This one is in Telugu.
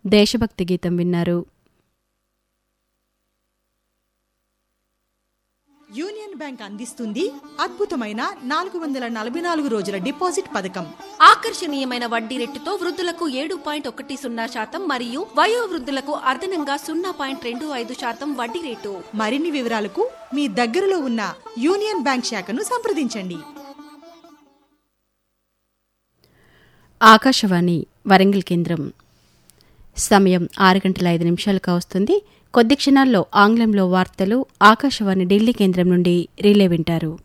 దేశభక్తి గీతం విన్నారు యూనియన్ బ్యాంక్ అందిస్తుంది అద్భుతమైన నాలుగు వందల నలభై నాలుగు రోజుల డిపాజిట్ పథకం ఆకర్షణీయమైన వడ్డీ రేటుతో వృద్ధులకు ఏడు పాయింట్ ఒకటి సున్నా శాతం మరియు వయో వృద్ధులకు అదనంగా సున్నా పాయింట్ రెండు ఐదు శాతం వడ్డీ రేటు మరిన్ని వివరాలకు మీ దగ్గరలో ఉన్న యూనియన్ బ్యాంక్ శాఖను సంప్రదించండి ఆకాశవాణి వరంగల్ కేంద్రం సమయం ఆరు గంటల ఐదు నిమిషాలకు వస్తుంది కొద్ది క్షణాల్లో ఆంగ్లంలో వార్తలు ఆకాశవాణి ఢిల్లీ కేంద్రం నుండి రిలే వింటారు